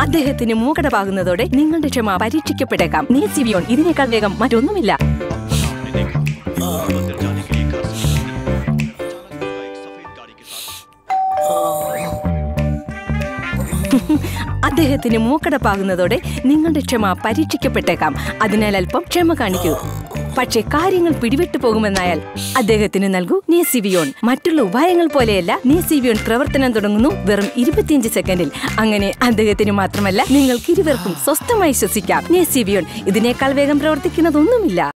അദ്ദേഹത്തിന് മൂകടപാകുന്നതോടെ നിങ്ങളുടെ ക്ഷമ പരീക്ഷിക്കപ്പെട്ടേക്കാം നേസിവിയോൺ ഇതിനേക്കാൾ വേഗം മറ്റൊന്നുമില്ല അദ്ദേഹത്തിന് മൂക്കടപ്പാകുന്നതോടെ നിങ്ങളുടെ ക്ഷമ പരീക്ഷിക്കപ്പെട്ടേക്കാം അതിനാൽ അല്പം ക്ഷമ കാണിക്കൂ പക്ഷേ കാര്യങ്ങൾ പിടിവിട്ടു പോകുമെന്നായാൽ അദ്ദേഹത്തിന് നൽകൂ നേസിവിയോൺ മറ്റുള്ള ഉപായങ്ങൾ പോലെയല്ല നേസിവിയോൺ പ്രവർത്തനം തുടങ്ങുന്നു വെറും ഇരുപത്തിയഞ്ച് സെക്കൻഡിൽ അങ്ങനെ അദ്ദേഹത്തിന് മാത്രമല്ല നിങ്ങൾക്ക് ഇരുവർക്കും സ്വസ്ഥമായി ശ്വസിക്കാം നേസിവിയോൺ ഇതിനേക്കാൾ വേഗം പ്രവർത്തിക്കുന്നതൊന്നുമില്ല